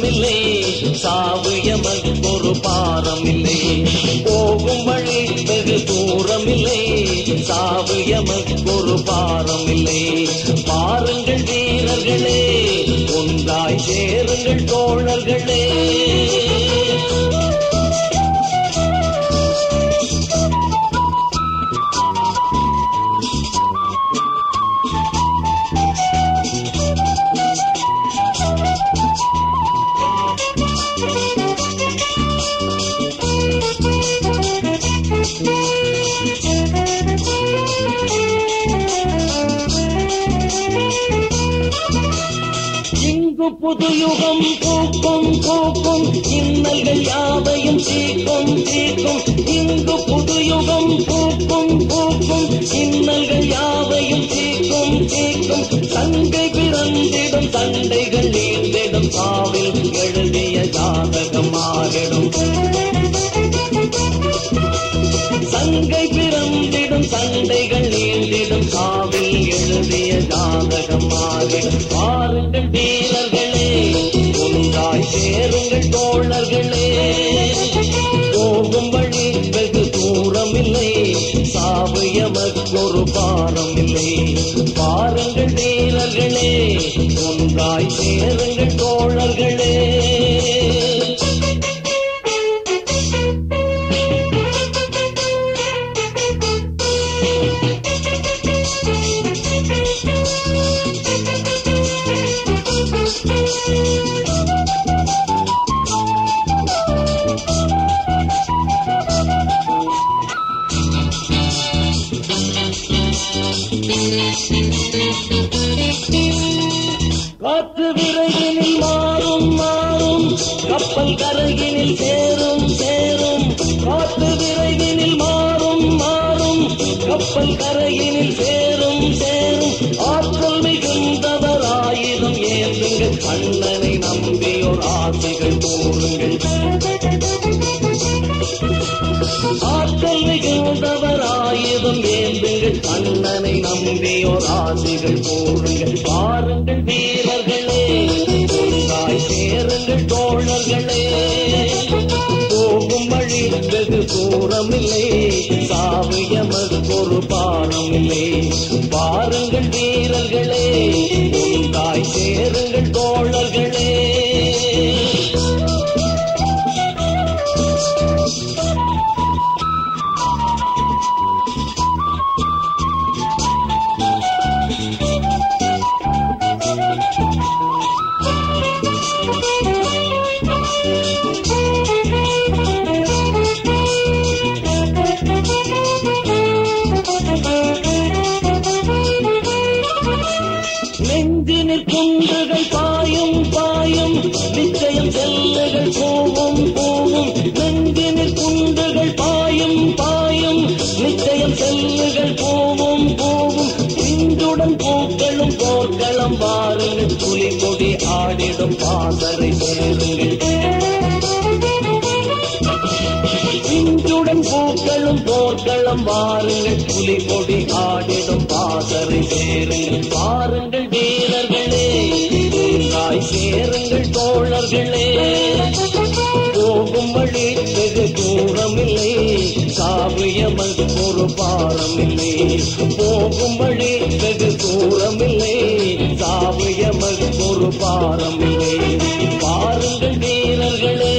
தூரமில்லை சாவு எமக்கொரு பாரமில்லை போகும் வழி வெகு தூரமில்லை சாவு எமக்கொரு பாரமில்லை பாருங்கள் வீரர்களே ஒன்றாய் சேருங்கள் தோழர்களே இங்கு புது யுகம் பூக்கும் பூக்கும் இன்னல்கள் யாவையும் தீக்கும் தீக்கும் இங்கு புது யுகம் பூக்கும் பூக்கும் இன்னல்கள் யாவையும் தீக்கும் தீக்கும் சங்கை பிறந்திடும் சண்டைகள் நீந்திடும் சாவில் எழுதிய ஜாதகம் மாறிடும் சங்கை பிறந்திடும் சண்டைகள் நீண்டிடும் சாவில் எழுதிய ஜாதகமாக பாருங்கள் வீரர்களே ஒன்றாய் சேருங்கள் தோழர்களே போகும் வழி வெகு தூரமில்லை சாவு எமக்கொரு பாரமில்லை பாருங்கள் வீரர்களே ஒன்றாய் சேருங்கள் தோழர்களே காற்று விரைவினில் மாறும் மாறும் கப்பல் கரையினில் சேரும் சேரும் காற்று விரைவினில் மாறும் மாறும் கப்பல் கரையினில் சேரும் சேரும் ஆற்றல் மிகுந்தவர் ஆயுதம் ஏந்துங்கள் அண்ணனை நம்பியோர் ஆசைகள் கூறுங்கள் ஆற்றல் மிகுந்தவர் ஆயுதம் ஏந்துங்கள் அண்ணனை நம்பியோர் ஆசைகள் கூறுங்கள் பாருங்கள் வீரர்களே ஒன்றாய் சேருங்கள் தோழர்களே போகும் வழி வெகு தூரமில்லை சாவு எமக்கொரு பாரமில்லை பாருங்கள் வீரர்களே ஒன்றாய் சேருங்கள் தோழர்களே நெஞ்சினில் குண்டுகள் பாயும் பாயும் நிச்சயம் செல்லுகள் போவும் போவும் நெஞ்சினில் குண்டுகள் பாயும் பாயும் நிச்சயம் செல்லுகள் போவும் போவும் இன்றுடன் பூக்களும் போர்க்களம் வாருங்கள் புலி கொடி ஆடிடும் பாசறை சேருங்கள் இன்றுடன் பூக்களும் போர்க்களம் வாருங்கள் புலி கொடி ஆடிடும் பாசறை சேருங்கள் பாருங்கள் வீரர்களே ஒன்றாய் சேருங்கள் தோழர்களே போகும் வழி வெகு தூரமில்லை சாவு எமக்கு ஒரு பாரமில்லை போகும் வழி வெகு தூரமில்லை சாவு எமக்கு ஒரு பாரமில்லை பாருங்கள் வீரர்களே